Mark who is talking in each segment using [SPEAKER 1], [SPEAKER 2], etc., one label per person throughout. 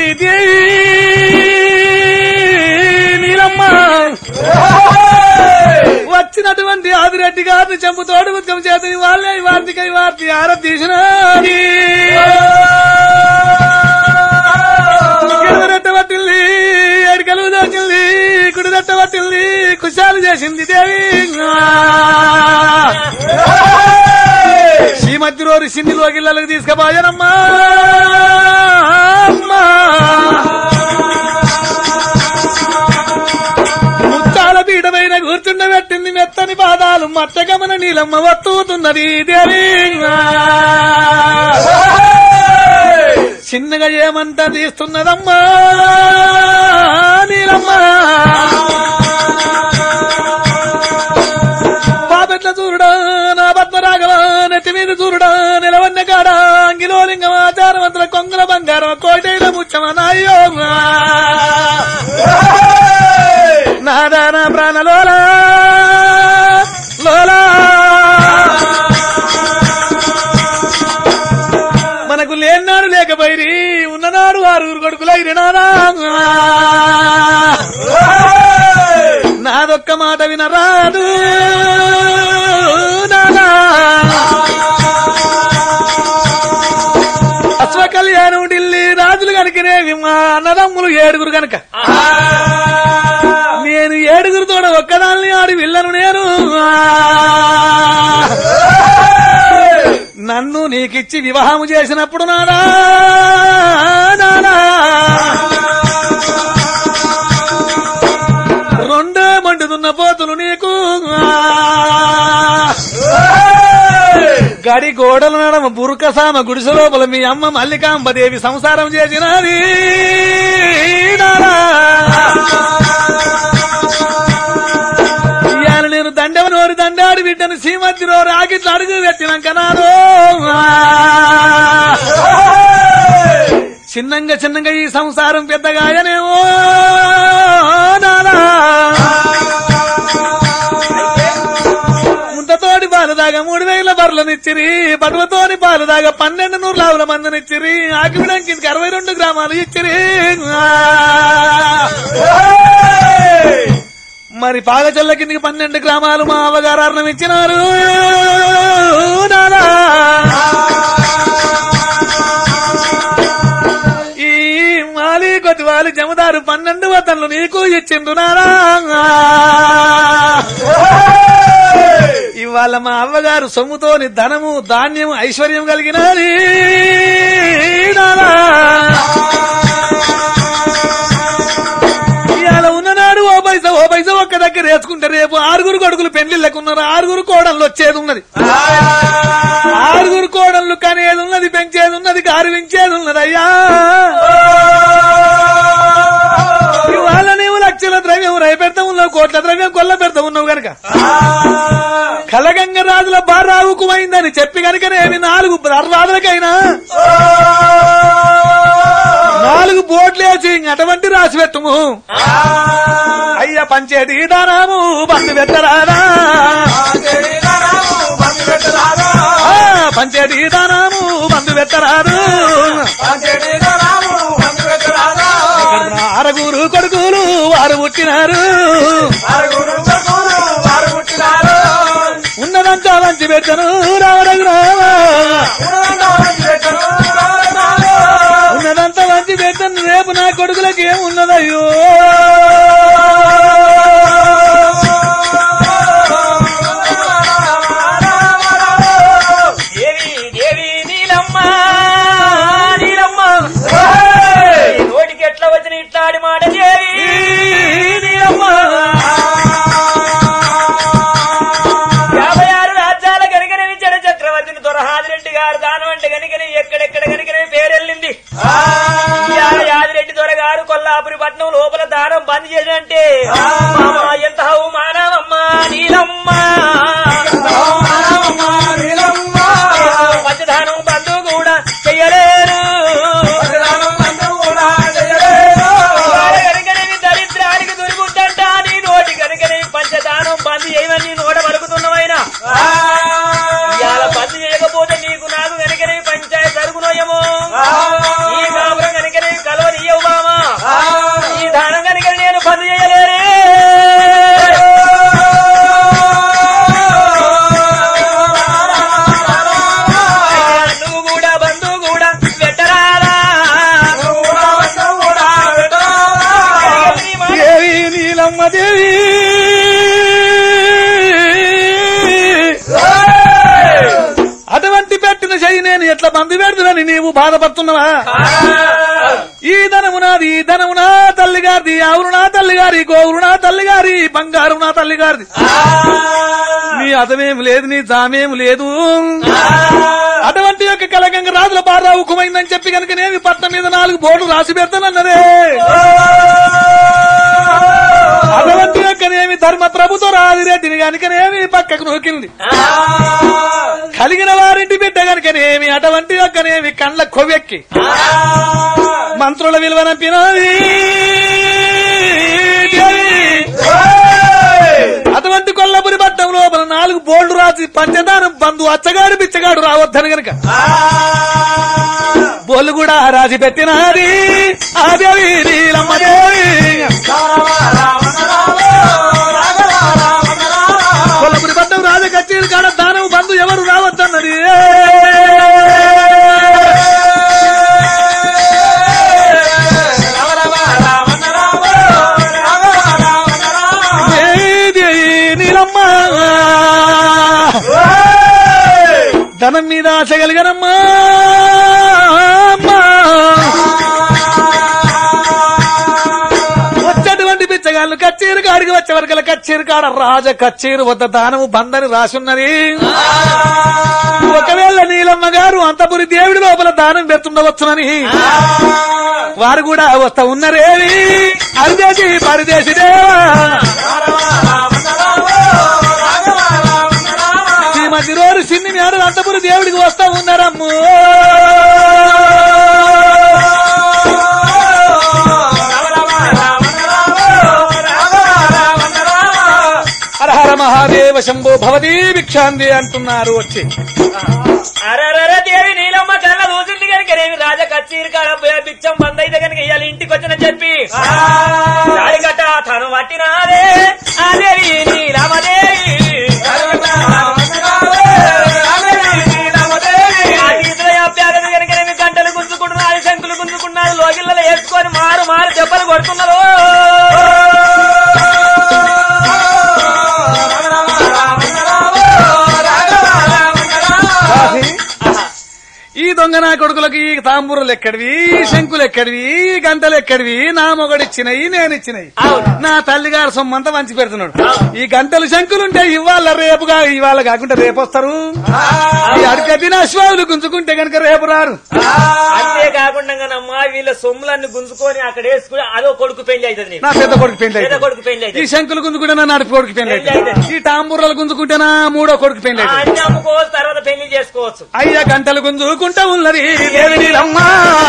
[SPEAKER 1] దేవి నీలమ్మ వచ్చినటువంటి ఆదిరెడ్డి గారిని చంపుతోడు ఉద్యమం చేతని వాళ్ళే వార్తికై వార్తి ఆర తీసిన రెట్టబట్టింది ఎడికలు దాచింది కుడి రెట్టబట్టింది కుశాలు చేసింది దేవి శ్రీమతిరోరి సింధిలో గిళ్ళలకు తీసుకుపోయానమ్మా అమ్మా. ముత్తాల పీఠమైన కూర్చుండబెట్టింది మెత్తని పాదాలు మట్టగమన నీలమ్మ వత్తుతున్నది దేవి చిన్నగా ఏమంతా తీస్తున్నదమ్మా నీలమ్మ పాపెట్ల చూరుడా నా పద్మరాగవ నెత్తి మీద చూరుడా నిలవన్న కాడ అంగిలో లింగం ఆచారవంతుల కొంగుల బంగారం కోటైల ముచ్చమ నాయో నాదాన ప్రాణలోలా లోలా మనకు లేనాడు లేకపోయి ఉన్ననాడు ఆరుగురు కొడుకులైన నానా నాదొక్క మాట వినరాదు నానా అశ్వ కళ్యాణం ఢిల్లీ రాజులు కనుకనేవి మా అన్నదమ్ములు ఏడుగురు కనుక నేను ఏడుగురితో ఒక్కదాన్ని ఆడి వెళ్ళను నేను నన్ను నీకిచ్చి వివాహము చేసినప్పుడు నానా నానా రెండో మండుతున్న పోతులు నీకు గడి గోడల నడమ బురుకసామ గుడిసె లోపల మీ అమ్మ మల్లికాంబదేవి సంసారం చేసినది నానా. ఇవాళ నేను దండవనోరి దండాడి బిడ్డను శ్రీమతిలో రాగిట్లు అడుగు పెట్టినాక నాడు చిన్నంగా చిన్నంగా ఈ సంసారం పెద్దగాయనేమో నానా ముంతతోటి పాలు దాగా మూడు వేల బర్రెలనిచ్చిరి పటువతోని పాలు దాగా పన్నెండు నూరు లావుల మందినిచ్చిరి ఆకివిడంకి అరవై రెండు గ్రామాలు ఇచ్చిరి మరి పాగచల్ల కిందికి పన్నెండు గ్రామాలు మా అవగారు అన్నం ఇచ్చినారు నానా. ఈ మాలి కొద్ది వాలి జమదారు పన్నెండు వతన్లు నీకు ఇచ్చిండు నానా ఇవాళ మా అవ్వగారు సొమ్ముతోని ధనము ధాన్యము ఐశ్వర్యం కలిగినది నానా. ఇవాళ ఉన్ననాడు ఓ పైసా ఓ పైసా ఒక్క దగ్గర వేసుకుంటే రేపు ఆరుగురు కొడుకులు పెళ్లిళ్ళకు ఉన్నారు ఆరుగురు కోడళ్ళు వచ్చేది ఉన్నది ఆరుగురు కోడళ్ళు కనేది ఉన్నది పెంచేది ఉన్నది గారువించేది ఉన్నది అయ్యా ఇవాళ నీవు లక్షల ద్రవ్యం రై పెడతా ఉన్నావు కోట్ల ద్రవ్యం కొల్ల పెడతా ఉన్నావు గనక కలగంగ రాజుల బారావుకుమైందని చెప్పి కనుకనేమి నాలుగు దర్వాదులకైనా నాలుగు బోట్లేసి అటువంటి రాసి పెట్టుము అయ్య పంచేది దానాము బంధు పెట్టరాదా ఆ, పంచేది దానాము బంధు పెట్టరాదు ఆరుగురు కొడుకులు వారు పుట్టినారు ఉన్నదంతా మంచి పెట్టను రావడగు రావా ఉన్నదంతా మంచి పెట్టను రేపు నా కొడుకులకి ఏమున్నదయ్యో
[SPEAKER 2] దేవి దేవి నీలమ్మ నీలమ్మ ఈ నోటికి ఎట్లా వచ్చిన ఇట్లాడి మాట దేవి యాభై ఆరు రాజ్యాల కనుకనే చెడ చక్రవర్తిని దొరహాదిరెడ్డి గారు దానం అంటే కనుకనే ఎక్కడెక్కడ కనుకనే పేరెళ్ళింది ఇవాళ యాదిరెడ్డి దొర గారు కొల్లాపురి పట్నం లోపల దానం బంద్ చేసినంటే మామ ఎంత హవు మానవమ్మా నీలమ్మ పంచదానం బంధు కూడా చెయ్యలేరు ఇవాళ కనుకనేవి దరిద్రానికి దొరుకుతుంట నీ నోటి కనుకనే పంచదానం బంద్ చేయమని నీ నోట పలుకుతున్నవైనా ఇవాళ బంద్ చేయకపోతే నీకు నాకు కనుకనే పంచాయతీ జరుగునోయమో ఈ కాపురం కనుకనే కలవనియ్యవు
[SPEAKER 1] లేదని నీవు బాధపడుతున్నావా ఈ ధనము నాది ఈ ధనము నా తల్లి గారిది ఆవులు నా తల్లి గారి గోవులు నా తల్లి గారి బంగారు నా తల్లి గారిది నీ అతమేం లేదు నీ జామేం లేదు అటువంటి యొక్క కలగంగ రాజుల బారా ఉకుమైందని చెప్పి కనుక నేను పట్నం మీద నాలుగు బోర్డు రాసి పెడతానన్నదే అటువంటి యొక్కనేమి ధర్మ ప్రభుత్వ రాజిరెడ్డిని కనుకనేమి పక్కకు నూకింది కలిగిన వారింటి బిడ్డ కనుకనేమి అటువంటి యొక్కనేమి కండ్ల కొవ్వెక్కి మంత్రుల విలువనంపినది అటువంటి కొల్లపురి పట్టణం లోపల నాలుగు బోల్డ్ రాసి పంచదానం బంధు అచ్చగాడు బిచ్చగాడు రావద్దని గనక బోళ్ళు కూడా రాసి పెట్టినది ఆ దేవి నీలమ్మదేవి కొల్లపురి పట్టణం రాజ కచేరి కాడ దానం బంధు ఎవరు రావద్దన్నది ఏది నీలమ్మ ధనం మీద ఆశ కలిగనమ్మా అమ్మా. వచ్చేటువంటి బిచ్చగాళ్ళు కచ్చేరు కాడికి వచ్చే వరకు కచ్చేరు కాడ రాజ కచ్చేరు వద్ద దానము బందని రాసున్నది ఒకవేళ నీలమ్మ గారు అంతపురి దేవుడి లోపల దానం పెడుతుండవచ్చునని వారు కూడా వస్తా ఉన్నరేవి అరిదేసి పరిదేశి దేవా శ్రీమతి రోరు సిన్ని మేడ అంతపురి దేవుడికి వస్తా ఉన్నారమ్ము హర హర మహాదేవ శంభో భవదీ భిక్షాంది అంటున్నారు వచ్చి
[SPEAKER 2] అరరర దేవి నీలమ్మ కళ్ళ దూసింది కనుక రేవి రాజ కచ్చీరు కాడ పోయి బిచ్చం బంద్ అయితే కనుక ఇవాళ ఇంటికి వచ్చిన చెప్పి కట్ట తను పట్టినాదే ఆ దేవి నీలమ్మదేవి ఆ గీతల అభ్యాగం కనుక రేవి గంటలు గుంజుకుంటున్నారు శంకులు గుంజుకున్నారు లోగిళ్ళలో వేసుకొని మారు మారు దెబ్బలు కొడుతున్నారు
[SPEAKER 1] రాసి, ఈ దొంగ నా కొడుకులకు ఈ తాంబూరులు ఎక్కడివి ఈ శంకులు ఎక్కడివి ఈ గంటలు ఎక్కడివి నా మొగడిచ్చినవి నేను ఇచ్చినవి
[SPEAKER 2] అవును.
[SPEAKER 1] నా తల్లిగారు సొమ్మంతా మంచి పెడుతున్నాడు ఈ గంటలు శంకులుంటే ఇవాళ రేపుగా ఇవాళ కాకుండా రేపు వస్తారు ఈ అడకదిన అశ్వాలు గుంజుకుంటే కనుక రేపు రారు
[SPEAKER 2] అంతేకాకుండా వీళ్ళ సొమ్ములన్నీ గుంజుకొని అక్కడ వేసుకుని అదో కొడుకు పెళ్లి అవుతుంది నీకు.
[SPEAKER 1] నా పెద్ద కొడుకు పెళ్లి
[SPEAKER 2] పెద్ద
[SPEAKER 1] అయితే.
[SPEAKER 2] కొడుకు పెళ్లి
[SPEAKER 1] ఈ
[SPEAKER 2] అవుతుంది
[SPEAKER 1] శంకులు గుంజుకుంటే నా నడుపు కొడుకు పెళ్లి అయితే.
[SPEAKER 2] పెళ్లి అయితే.
[SPEAKER 1] ఈ తాంబూరాలు గుంజుకుంటేనా మూడో కొడుకు పెళ్లి అయితే.
[SPEAKER 2] అన్ని అమ్ముకోవచ్చు తర్వాత పెళ్లి చేసుకోవచ్చు
[SPEAKER 1] అయ్యా గంటలు గుంజుకుంటా ఉన్నది దేవి నీలమ్మ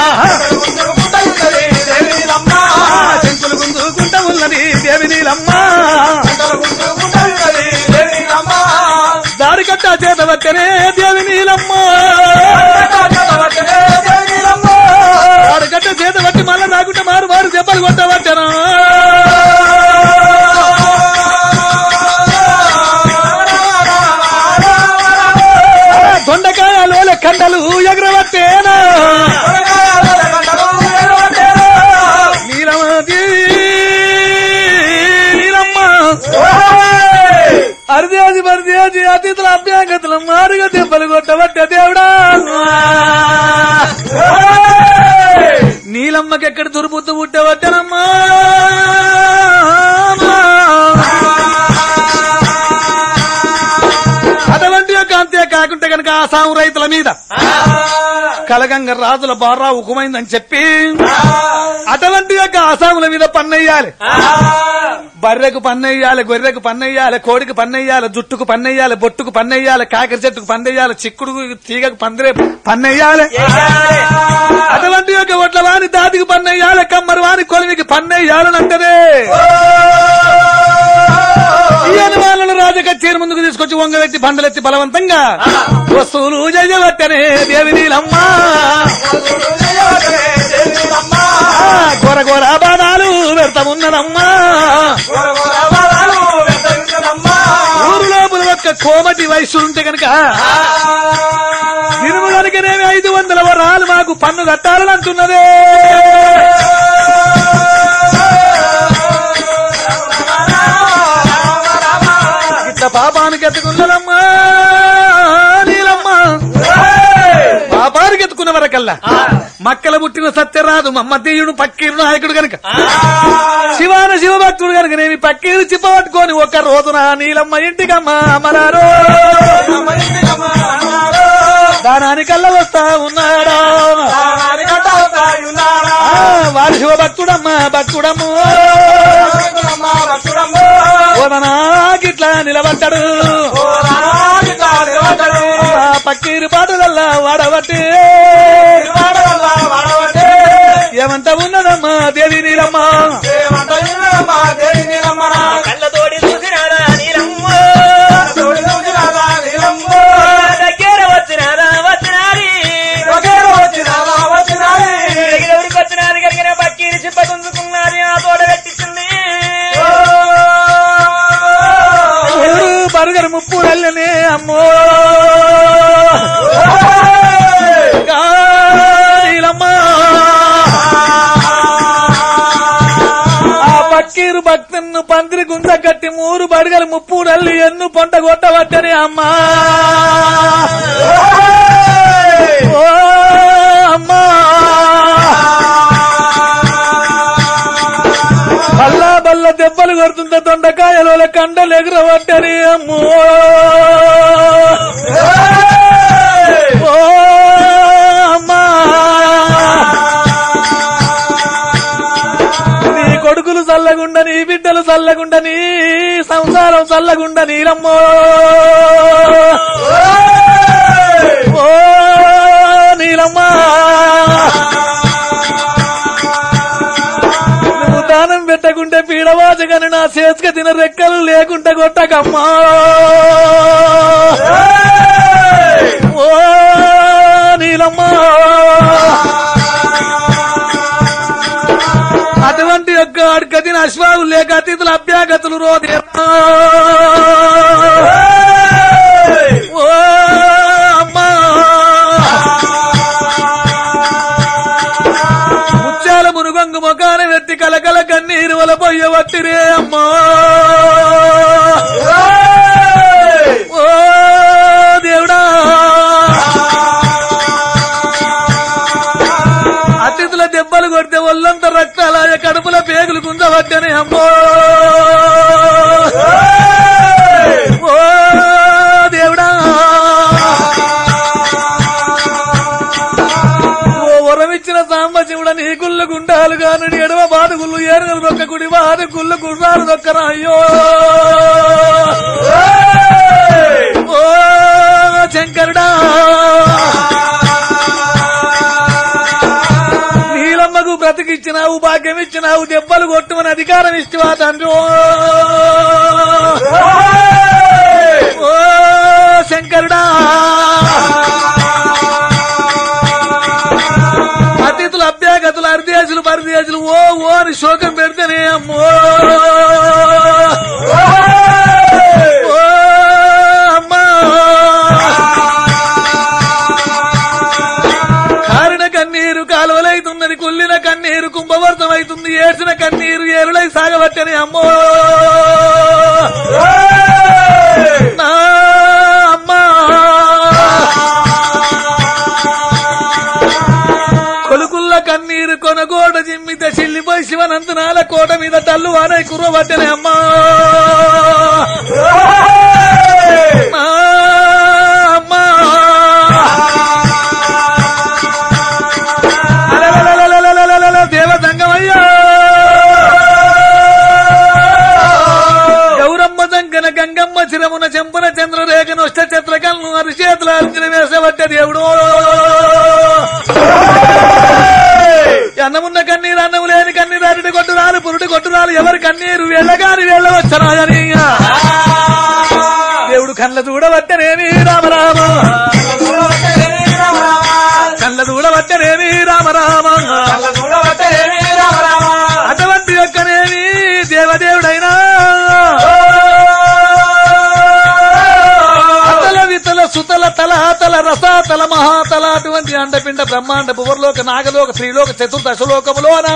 [SPEAKER 1] శంకులు గుంజుకుంటా ఉన్నది దేవి నీలమ్మ దారి కట్ట చేత వచ్చనే దేవి నీలమ్మ దారి కట్ట చేత పట్టి మళ్ళా రాకుంటే మారు మారు దెబ్బలు కొట్టవచ్చనా దొండకాయలోల కండలు ఎగరవట్టేనా నీలమది నీలమ్మ అరిదేది పరిదేది అతిథుల అభ్యాంగతుల మారుగా దెబ్బలు కొట్టబట్టే దేవుడా నీలమ్మకి ఎక్కడ దుర్బుద్ధి పుట్టవట్టనమ్మా అటువంటి యొక్క అంతే కాకుంటే కనుక ఆ సాము రైతుల మీద కలగంగ రాజుల బారా ఉకుమైందని చెప్పి అటువంటి యొక్క ఆసాముల మీద పన్నెయ్యాలి బర్రెకు పన్నెయ్యాలి గొర్రెకు పన్నెయ్యాలి కోడికి పన్నెయ్యాలి జుట్టుకు పన్నెయ్యాలి బొట్టుకు పన్నెయ్యాలి కాకర చెట్టుకు పన్నెయ్యాలి చిక్కుడు తీగకు పందిరే పన్నెయ్యాలి అటువంటి యొక్క ఒట్ల వాని దాతికి పన్నెయ్యాలి కమ్మరి వాని కొలివికి పన్నెయ్యాలనంటనే ఈ అనుమానులు రాజకచ్చేరి ముందుకు తీసుకొచ్చి వంగవెత్తి బండలెత్తి బలవంతంగా వస్తువులు జయవట్టనే దేవి నీలమ్మ గొర గొర బాణాలు పెడతామున్నదమ్మా ఊరు లోపల ఒక్క కోమటి వయస్సు ఉంటే కనుక దినము కనుకనేమి ఐదు వందల వరాలు మాకు పన్ను కట్టాలని అంటున్నదే ఇట్లా పాపానికి ఎత్తుకున్నదమ్మా నీలమ్మ పాపానికి ఎత్తుకున్న వరకల్లా కల్లా మక్కల పుట్టిన సత్యరాదు మమ్మతీయుడు పక్కీరు నాయకుడు కనుక శివాన శివభక్తుడు కనుక నేను పక్కీరు చిప్పబట్టుకొని ఒక రోజున నీలమ్మ ఇంటికమ్మ అమరారో దానానికల్లా వస్తా ఉన్నాడా ఆ, వారి శివభక్తుడమ్మ భక్తుడమ్మ ఓదనాకిట్లా నిలబడ్డాడు ఆ పక్కీరు పాటలల్లా వాడబట్టి ఏమంత ఉన్నదమ్మా దేవి నీలమ్మ
[SPEAKER 2] కళ్ళతోడి చూసినారా నీలమ్మ దగ్గర వచ్చినారా వచ్చినారి దగ్గరికి వచ్చినారు కలిగిన పక్కీని చిప్ప గుంజుకున్నది ఆ తోట పెట్టించింది
[SPEAKER 1] బరుగరు ముప్పు వెళ్ళనే అమ్మో గా నీలమ్మ ఆ పక్కీరు భక్తులను పందిరి గుంజ కట్టి మూరు బడుగలు ముప్పు నల్లి ఎన్ను పొంట కొట్టవచ్చని అమ్మా ఓ అమ్మా బల్లా బల్ల దెబ్బలు కొడుతుంటే దొండకాయలో కండలు ఎగురవట్టని అమ్మో ఓ అమ్మా నీ కొడుకులు చల్లగుండ నీ బిడ్డలు చల్లగుండ నీ సంసారం చల్లగుండ నీలమ్మో ఓ నీలమ్మా నువ్వు దానం పెట్టకుంటే పీడవాచగని నా చేతిక తిన రెక్కలు లేకుంటే కొట్టకమ్మా ఓ నీలమ్మా అటువంటి యొక్క అడ్గతిన అశ్వాలు లేక అతిథుల అభ్యాగతులు రోదేమ్మా ఓ అమ్మా ముత్యాల మునుగొంగు మొగాన వెత్తి కలకల కన్నీరు వల పొయ్యవట్టిరే అమ్మా ఓ దేవుడా అతిథుల దెబ్బలు కొడితే ఒళ్ళంత రక్తాలాయ కడుపుల పేగులు గుంజవట్టని అమ్మో ఓ దేవుడా ఓ వరమిచ్చిన సాంబశివుడ నీ గుళ్ళు గుండాలు గానుడి ఎడవ బాదుగుళ్ళు ఏనుగులు దొక్క కుడి బాదు గుళ్ళు గుర్రాలు దొక్కరా అయ్యో ఓ శంకరుడా నీలమ్మకు బ్రతికిచ్చినావు భాగ్యం ఇచ్చినావు దెబ్బలు కొట్టుమని అధికారం ఇచ్చివా తండ్రి ఓ శంకరుడా అతిథులు అభ్యాగతులు అర్దేశులు పరదేశులు ఓ ఓ అని శోకం పెడితేనే అమ్మో ఓ అమ్మా కారిన కన్నీరు కాలువలైతున్నది కుల్లిన కన్నీరు కుంభవర్తమైతుంది ఏడ్చిన కన్నీరు ఏరులై సాగవచ్చని అమ్మో నా అమ్మా కొలుకుల్ల కన్నీరు కొనగోడ జిమ్మితే చిల్లిపోయి శివనంతనాల కోట మీద తల్లు వానై కుర్రవచ్చని అమ్మా నా అమ్మా అలలలలలలలలల దేవ సంగమయ్యా గౌరమ్మ దంకన గంగమ్మ చిరమున చెంపున చంద్రరేఖ నొష్ట చిత్రకల్ను అరిచేతుల అర్జున వేసవట్ట దేవుడు అన్నమున్న కన్నీరు అన్నము లేని కన్నీరు అరటి కొట్టురాలు పురుటి కొట్టురాలు ఎవరి కన్నీరు వెళ్ళగాని వెళ్ళవచ్చరాయని దేవుడు కళ్ళ చూడవట్టనేమి రామరామ కళ్ళ చూడవట్టనేమి రామరామ అటువంటి యొక్కనేమి దేవదేవుడైనా అతల వితల సుతల తల తల రసాతల మహాతల అటువంటి అండపిండ బ్రహ్మాండ భువర్లోక నాగలోక శ్రీలోక చతుర్దశలోకములోనా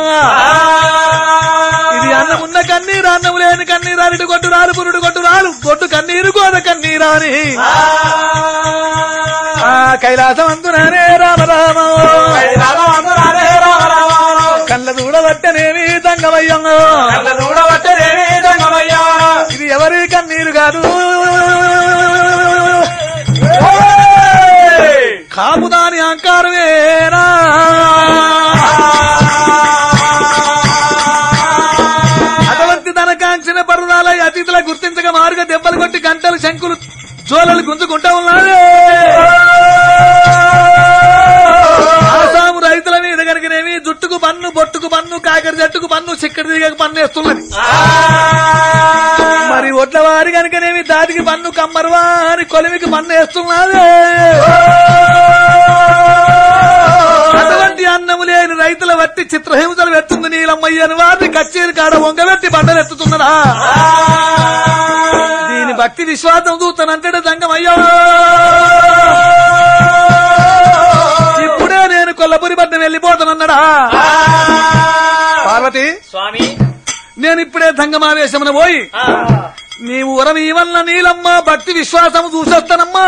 [SPEAKER 1] ఇది అన్నమున్న కన్నీరు అన్నము లేని కన్నీరు అరటి కొట్టు రాలు పురుడు కొట్టు రాలు గొడ్డు కన్నీరు గోద కన్నీరాని ఆ కైలాసం అందుననే రామ రామ
[SPEAKER 3] రామ అందురానే రామ రామ
[SPEAKER 1] కళ్ళ చూడబట్టనేమి తంగమయ్యం
[SPEAKER 3] కళ్ళ చూడబట్టేదేమి దంగమయ్యా
[SPEAKER 1] ఇది ఎవరి కన్నీరు కాదు కాపుదాని అహంకారమేనా అటువంటి తన కాంక్షణ పరుణాల అతిథుల గుర్తించక మారుగా దెబ్బలు కొట్టి గంటలు శంకులు జోలలు గుంజుకుంటా ఉన్నాడు ఆసాము రైతుల మీద కనుకనేమి జుట్టుకు పన్ను బొట్టుకు పన్ను కాకర జట్టుకు పన్ను చిక్కడి దిగక పన్ను వేస్తున్నది మరి ఒట్ల వారి కనుకనేమి దాటికి పన్ను కమ్మరువా అని కొలిమికి పన్ను వేస్తున్నాడు అటువంటి అన్నము లేని రైతుల వట్టి చిత్రహింసలు పెడుతుంది నీలమ్మయ్యని వారిని కచ్చేరి కాడ వంగబెట్టి బండలు ఎత్తుతున్నదా దీని భక్తి విశ్వాసం చూస్తానంటే దంగమయ్యా ఇప్పుడే నేను కొల్లపురి పట్నం వెళ్ళిపోతానన్నాడా పార్వతి
[SPEAKER 2] స్వామి
[SPEAKER 1] నేను ఇప్పుడే దంగమావేశమున పోయి
[SPEAKER 2] ఆ,
[SPEAKER 1] నీవు ఉరవి వల్ల నీలమ్మ భక్తి విశ్వాసం చూసేస్తానమ్మా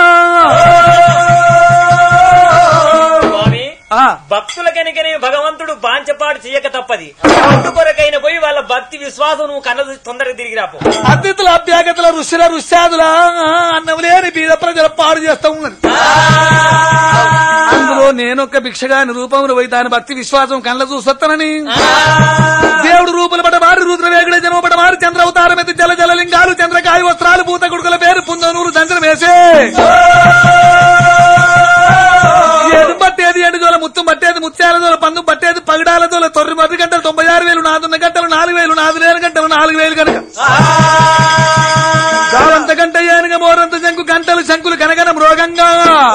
[SPEAKER 2] స్వామి
[SPEAKER 1] ఆ,
[SPEAKER 2] భక్తుల కనుకనే భగవంతుడు బాంచపాటు చేయక తప్పది అందు కొరకైన పోయి వాళ్ళ భక్తి విశ్వాసం నువ్వు కన్న తొందరగా తిరిగి రాపో
[SPEAKER 1] అతిథుల అభ్యాగతుల ఋషుల ఋష్యాదుల అన్నం లేని బీద ప్రజల పాడు చేస్తా ఉన్నది అందులో నేనొక్క భిక్షగాని రూపంలో పోయి దాని భక్తి విశ్వాసం కళ్ళ చూసొత్తనని దేవుడు రూపుల పట వారి రుద్రవేగుడ జనమ పట వారి చంద్ర అవతారం ఎత్తి జల జల లింగాలు చంద్రకాయ వస్త్రాలు పూత గుడుకుల పేరు పుందనూరు దంచన వేసే ఏది పట్టేది ఎండు జోల ముత్తు పట్టేది ముత్యాల జోల పందు పట్టేది పగడాల జోల తొర్రి మర్రి గంటలు తొంభై ఆరు వేలు నాదున్న గంటలు నాలుగు వేలు నాలుగు లేని గంటలు నాలుగు వేలు కనుక గాలంత గంట ఏనుగ మోరంత శంకు గంటలు శంకులు కనగన మృగంగా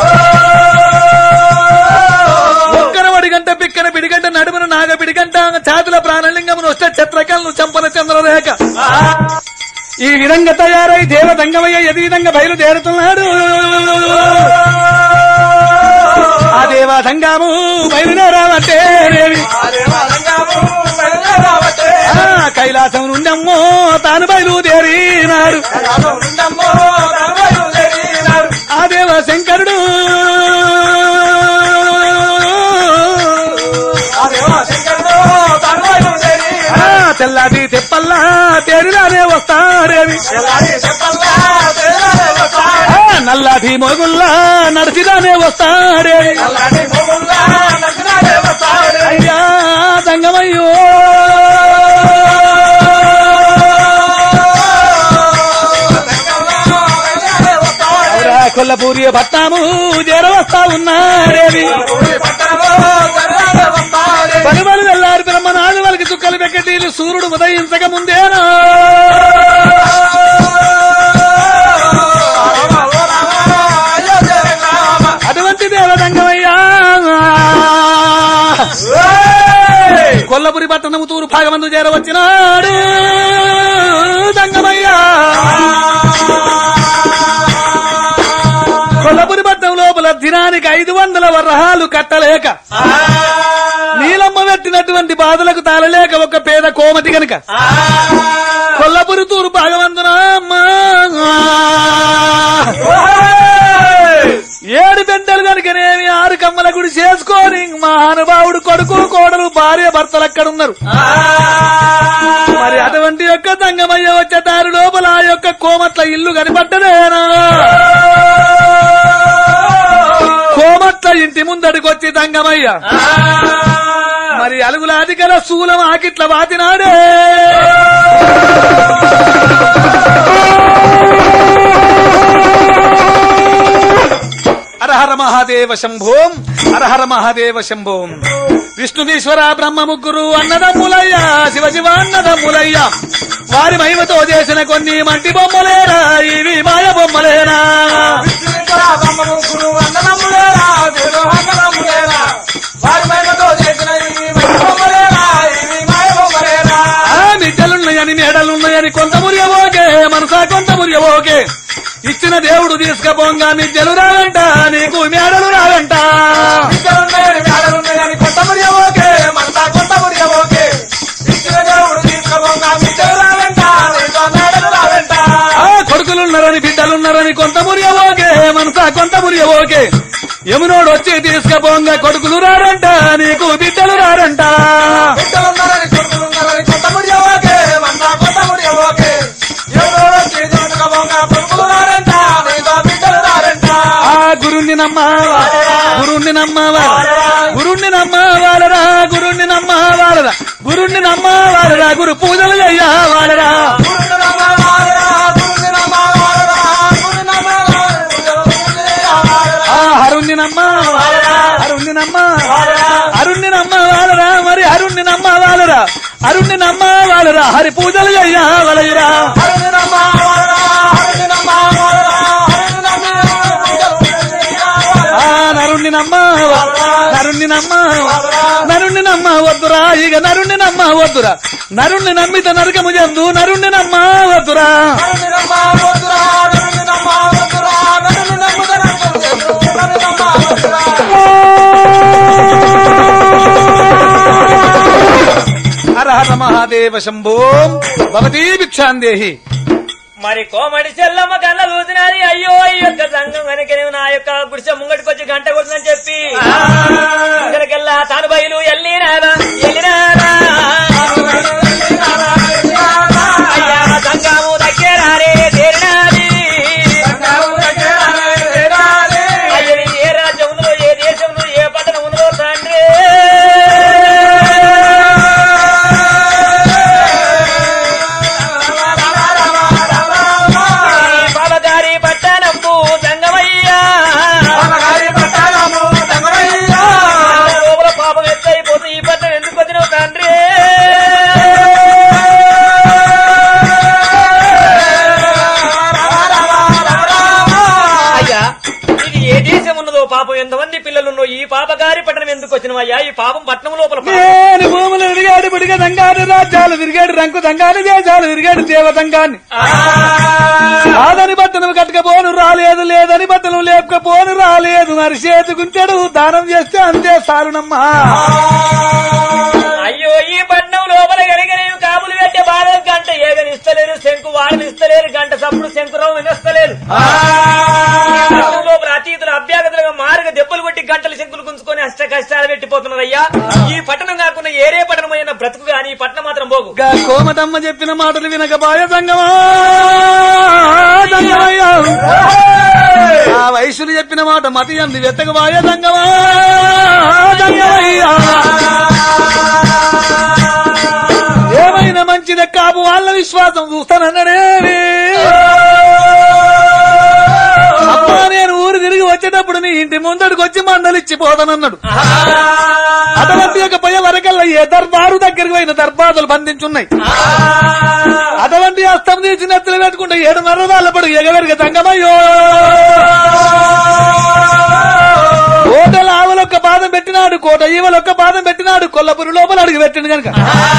[SPEAKER 1] ఒక్కన వడి గంట పిక్కన పిడిగంట నడుమున నాగ పిడిగంట చాతుల ప్రాణలింగమును వస్తే చిత్రకలను చంపన చంద్రరేఖ ఈ విధంగా తయారై దేవతంగమయ్య ఎది విధంగా బయలుదేరుతున్నాడు ఆ దేవతంగము బయలుదేరావంటే దేవి ఆ కైలాసం నుండమ్మో తాను బయలుదేరినాడు ఆ దేవ శంకరుడు ఆ తెల్లాటి తెప్పల్లా తేరిలానే వస్తాడేవి ఆ నల్లాటి మొగుల్లా నడిచిదానే వస్తాడేవి అయ్యా దంగమయ్యో అవురా కొల్లపూరి పట్టాము చేరవస్తా ఉన్నాడేవి పలువలు వెళ్ళారు బ్రహ్మనాడు వాళ్ళకి చుక్కలు పెక్కటీలు సూర్యుడు ఉదయించక ముందేనా అటువంటి దేవదంగమయ్యా కొల్లపురి పట్టణము తూరు భాగమందు చేరవచ్చినాడు దంగమయ్యా కొల్లపురి పట్టణం లోపల దినానికి ఐదు వందల వరహాలు కట్టలేక నీలమ్మ పెట్టినటువంటి బాధలకు తాళలేక ఒక పేద కోమటి గనుక కొల్లపురి తూరు భాగవంతున ఏడు పెద్దలు కనుకనేమి ఆరు కమ్మల గుడి చేసుకొని మహానుభావుడు కొడుకు కోడలు భార్య భర్తలు అక్కడ ఉన్నారు మరి అటువంటి యొక్క దంగమయ్య వచ్చే దారి లోపల ఆ యొక్క కోమట్ల ఇల్లు కనిపడ్డదేనా కోమట్ల ఇంటి ముందడికి వచ్చి దంగమయ్య మరి అలుగుల అధికల శూలం ఆకిట్ల వాతినాడే హరహర మహాదేవ శంభోం హరహర మహాదేవ శంభోం విష్ణుదీశ్వర బ్రహ్మ ముగ్గురు అన్నదమ్ములయ్య శివ శివ అన్నదమ్ములయ్య వారి మహిమతో చేసిన కొన్ని మంటి బొమ్మలేరా ఇవి మాయ బొమ్మలేనా ఆ మిడ్డలున్నాయని మేడలున్నాయని కొంత మురియబోకే మనసా కొంత మురియబోకే ఇచ్చిన దేవుడు తీసుకపోంగా మిద్దెలు రావంట నీకు మేడలు రావంట ఆ కొడుకులున్నారని బిడ్డలున్నారని కొంత మురియబోకే మనసా కొంత మురియబోకే యమునోడు వచ్చి తీసుకపోంగా కొడుకులు రారంట నీకు బిడ్డలు రారంట
[SPEAKER 3] బిడ్డలున్నారని కొడుకులున్నారని కొత్త ముడి ఓకే మన్నా కొత్త ముడి ఓకే ఎవరో వచ్చి దొరకబోగా కొడుకులు రారంట నీతో బిడ్డలు రారంట
[SPEAKER 1] ఆ గురుణ్ణి నమ్మవా గురుణ్ణి నమ్మవా గురుణ్ణి నమ్మవాలరా గురుణ్ణి నమ్మవాలరా గురుణ్ణి నమ్మవాలరా గురు పూజలు చెయ్యా వాలరా
[SPEAKER 3] గురుని నమ్మ వారరా, గురుని నమ్మ వారరా, గురుని నమ్మ వారరా, గురుని నమ్మ వారరా.
[SPEAKER 1] ఆ హరుణ్ణి నమ్మవాలరా అరుణ్ణి నమ్మవాలరా అరుణ్ణి నమ్మవాలరా మరి అరుణ్ణి నమ్మవాలరా అరుణ్ణి నమ్మవాలరా హరి పూజలు చెయ్యా వలయురా
[SPEAKER 3] హరుని నమ్మ వారరా, హరుని నమ్మ వారరా, హరుని నమ్మ వారరా.
[SPEAKER 1] ఆ నరుణ్ణి నమ్మ నరుణ్ణి నమ్మ నరుణ్ణి నమ్మ వద్దురా ఇక నరుణ్ణి నమ్మ వద్దురా నరుణ్ణి నమ్మిత నరకము చెందు నరుణ్ణి నమ్మ వద్దురా
[SPEAKER 3] హరుని నమ్మ వద్దురా, హరుని నమ్మ వద్దురా, నన్ను నమ్ముదన హరుని నమ్మ వద్దురా.
[SPEAKER 1] హర హర మహాదేవ శంభో భవతీ భిక్షాందేహి
[SPEAKER 2] మరి కోమడి చెల్లమ్మ కళ్ళ చూసినారి అయ్యో ఈ యొక్క సంఘం కనుక నా యొక్క గుడిసె ముంగటికొచ్చి గంట కొడుతుందని చెప్పి ఇక్కడికెల్లా తాను బయలు ఎల్లినారా ఎల్లినారా అయ్యా సంఘము దగ్గరారే తేరినాది అయ్యో ఇది ఏ రాజ్యం ఉందో ఏ దేశం ఉందో ఏ పట్టణం ఉందో తండ్రి ఈ బాబగారి పట్టణంబు సంగమయ్యా లోపల పాపం ఎత్తైపోతుంది ఈ పట్టణం ఎందుకు వచ్చినావు తండ్రి అయ్యా ఇది ఏ దేశం ఉన్నదో పాపం ఎంతమంది పిల్లలున్నో ఈ పాపగారి పట్టణం ఎందుకు వచ్చినవయ్యా ఈ పాపం పట్టణం లోపల పాపం.
[SPEAKER 1] నేను భూములు విరిగాడు బిడిగ దంగాడు రాజ్యాలు విరిగాడు రంకు దంగాని దేశాలు విరిగాడు దేవతంగాన్ని కాదని బట్టను కట్టకపోను రాలేదు లేదని బట్టను లేపకపోను రాలేదు మరి చేతుకుంటాడు దానం చేస్తే అంతే సారునమ్మా
[SPEAKER 2] అయ్యో ఈ పట్నం లోపల గడిగనేవి కాపులు పెట్టే బాధ గంట ఏగనిస్తలేరు శంకు వాడనిస్తలేరు గంట సప్పుడు శంకురావు వినస్తలేరు ఈ పట్నం లోపల అతీతులు అభ్యాగతులుగా మారుగా దెబ్బలు కొట్టి గంటలు శంకులు గుంజుకొని అష్ట కష్టాలు పెట్టిపోతున్నారు అయ్యా ఈ పట్టణం కాకుండా ఏరే పట్టణం అయిన బ్రతుకు గాని ఈ పట్టణం మాత్రం పోగు
[SPEAKER 1] గా కోమటమ్మ చెప్పిన మాటలు వినక బాయ సంగమా సంగమయ్య. ఆ వయసులు చెప్పిన మాట మతి అంది వెత్తక బాయ సంగమా సంగమయ్య. ఏమైనా మంచిదే కాపు వాళ్ళ విశ్వాసం చూస్తానన్నాడేమి అమ్మా నేను ఊరు తిరిగి వచ్చేటప్పుడు నీ ఇంటి ముందడికి వచ్చి మందలిచ్చి పోతానన్నాడు అటువంటి యొక్క పోయే వరకల్లా ఏ దర్బారు దగ్గరికి పోయిన దర్బాదులు బంధించున్నాయి అటువంటి అస్తం తీసి నెత్తలు పెట్టుకుంటే ఏడున్నర వాళ్ళ పడు ఎగవెరగ తంగమయ్యో కోటల ఆవులొక్క పాదం పెట్టినాడు కోట ఈవలొక్క పాదం పెట్టినాడు కొల్లపురి లోపల అడుగు పెట్టిండు కనుక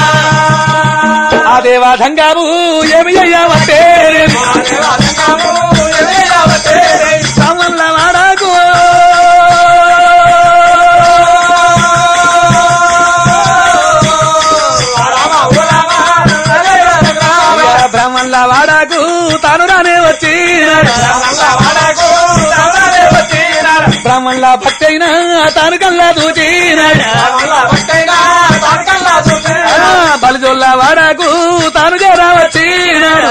[SPEAKER 1] ఆ దేవా ధంగాబు ఏమి అయ్యావంటే సామల్ల వాడాకు బ్రహ్మల్ల వాడాకు తాను రానే వచ్చి బ్రహ్మల్ల భక్తి అయినా తాను కల్లా దూచినాడు బలిజొల్ల వాడాకు తాను చేరా వచ్చినాడు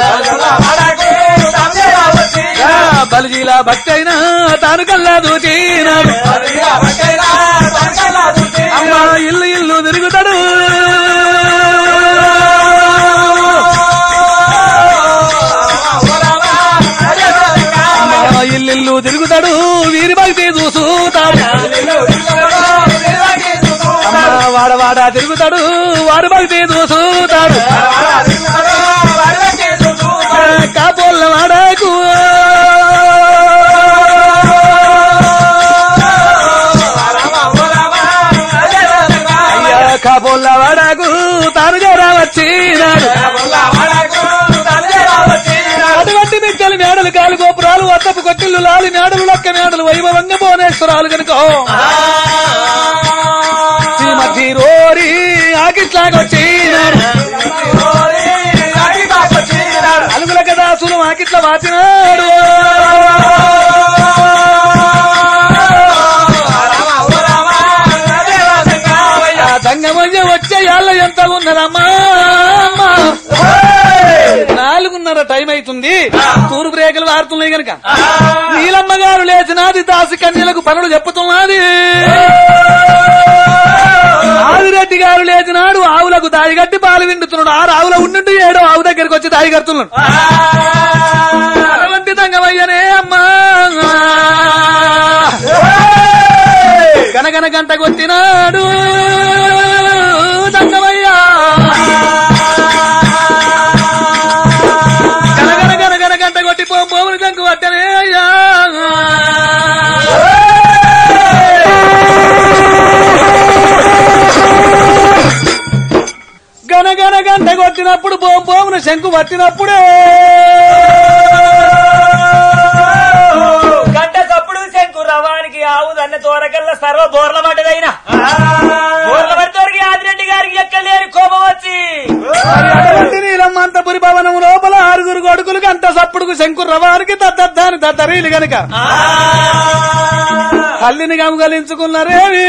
[SPEAKER 1] బలిజీల భక్తి అయినా తాను కల్లా దూచినాడు అమ్మ ఇల్లు ఇల్లు తిరుగుతాడు అమ్మ ఇల్లు తిరుగుతాడు వీరి భక్తి చూసుతాడు అమ్మ వాడ వాడ తిరుగుతాడు వాడు భక్తి చూసుతాడు కాపోళ్ళ వాడకు అయ్యా కాపోళ్ళ వాడకు తాను జరా వచ్చినాడు అటువంటి బిడ్డలు మేడలు కాలు గోపురాలు వద్దపు కొట్టిల్లు లాలి మేడలు లక్క మేడలు వైభవంగా భువనేశ్వరాలు కనుక శ్రీమతి రోరి ఆకిట్లాగొచ్చినాడు అలుగుల దాసులు ఆకిట్ల వాచినాడు దంగమయ్య వచ్చే యాళ్ళ ఎంత ఉన్నదమ్మా అమ్మా. నాలుగున్నర టైం అవుతుంది తూర్పు రేఖలు వారుతున్నాయి గనక నీలమ్మ గారు లేచినాది దాసి కన్యలకు పనులు చెప్పుతున్నది ఆదిరెడ్డి గారు లేచినాడు ఆవులకు దాయి కట్టి పాలు విండుతున్నాడు ఆరు ఆవుల ఉండి ఏడో ఆవు దగ్గరికి వచ్చి దాయి కడుతున్నాడు అటువంటి దంగమయ్యనే అమ్మా గనగన గంట కొట్టినాడు దంగమయ్యా గనగన గనగన గంట కొట్టి పో పోవుని దంకు పట్టనే అయ్యా గనగన గంట కొట్టినప్పుడు బోం బోమున శంకు పట్టినప్పుడే
[SPEAKER 2] గంట కప్పుడు శంకు రవానికి ఆవు దన్న తోరకల్లా సర్వ బోర్ల పడ్డదైనా బోర్ల పడితోరికి ఆదిరెడ్డి గారికి ఎక్కలేని కోపం వచ్చి
[SPEAKER 1] మరి అటువంటి నీలమ్మంతపురి భవనం లోపల ఆరుగురు కొడుకులు గంట సప్పుడుకు శంకు రవానికి దద్దద్దాని దద్దరీలు గనుక తల్లిని గమగలించుకున్నారేమి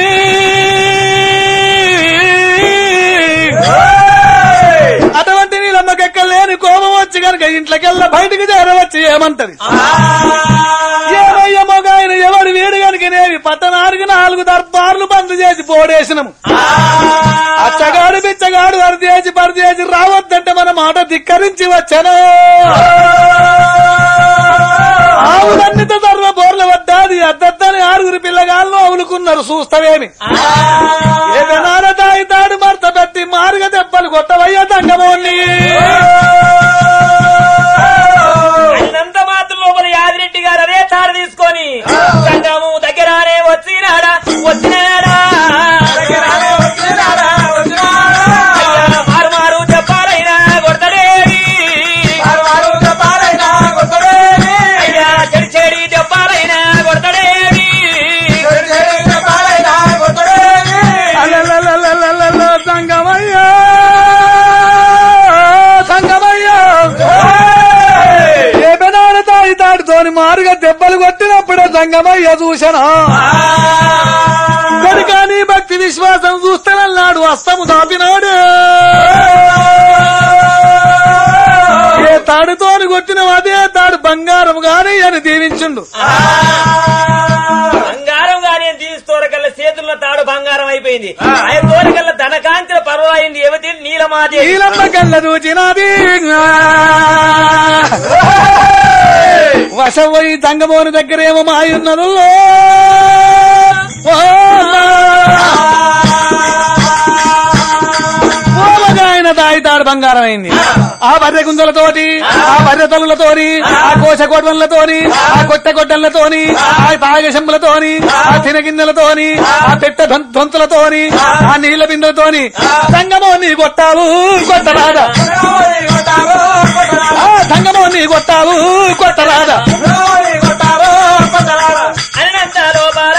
[SPEAKER 1] అటువంటి నీలమ్మకెక్కలేని కోపం వచ్చి గనుక ఇంట్లోకెళ్ళ బయటికి చేరవచ్చి ఏమంటది ఏమయ్య మొగాయన ఎవడు వీడు గనుకనేవి పట్టణానికి నాలుగు దర్బార్లు బంద్ చేసి పోడేసినము అచ్చగాడు బిచ్చగాడు అరిదేసి పరిదేసి రావద్దంటే మన మాట ధిక్కరించి వచ్చాను ఆవులన్నితో సర్వ బోర్ల పడ్డాది అద్దద్దని ఆరుగురు పిల్లగాళ్ళు అవులుకున్నారు చూస్తావేమి ఏ వినాల తాయితాడు మర్త పెట్టి మారుగ దెబ్బలు కొట్టవయ్యా దంగమోని
[SPEAKER 2] అయినంత మాత్రం లోపల యాదిరెడ్డి గారు అదే తాడు తీసుకొని సంగము దగ్గరానే వచ్చినాడా వచ్చినాడా అయ్యా, మారు మారు చెప్పాలైనా కొడతడేడి అయ్యా చెడి చెడి చెప్పాలైనా కొడతడేడి
[SPEAKER 1] అలలలలలలల సంగమయ్యా సంగమయ్యా ఏ బెనాల తాయి తాడుతోని మారుగా దెబ్బలు కొట్టినప్పుడే సంగమయ్య చూసనా కొడుకాని భక్తి విశ్వాసం చూస్తానన్నాడు అస్తము దాపినాడు ఏ తాడుతోని కొట్టిన అదే తాడు బంగారం గాని అని దీవించుండు
[SPEAKER 2] బంగారం గాని తీసి తోరకల్ల చేతుల్లో తాడు బంగారం అయిపోయింది ఆయన తోరకల్ల ధనకాంతిన పర్వాయింది ఏమిటి నీలమాది
[SPEAKER 1] నీలమ్మ కళ్ళ చూచినది వశపోయి తంగమోని దగ్గరేమో మాయున్నదు ఆయన తాయితాడు బంగారం అయింది ఆ బర్రె గుంజలతోటి ఆ బర్రె తల్లులతోని ఆ కోశ కొడవలతోని ఆ కొట్ట గొడ్డలతోని ఆ తాగశంబులతోని ఆ తినగిన్నెలతోని ఆ పెట్ట దొం- దొంతులతోని ఆ నీళ్ల బిందులతోని సంగమోని కొట్టావు కొట్టరాదా ఆ సంగమోని కొట్టావు కొట్టరాదా
[SPEAKER 2] అనంత లోపల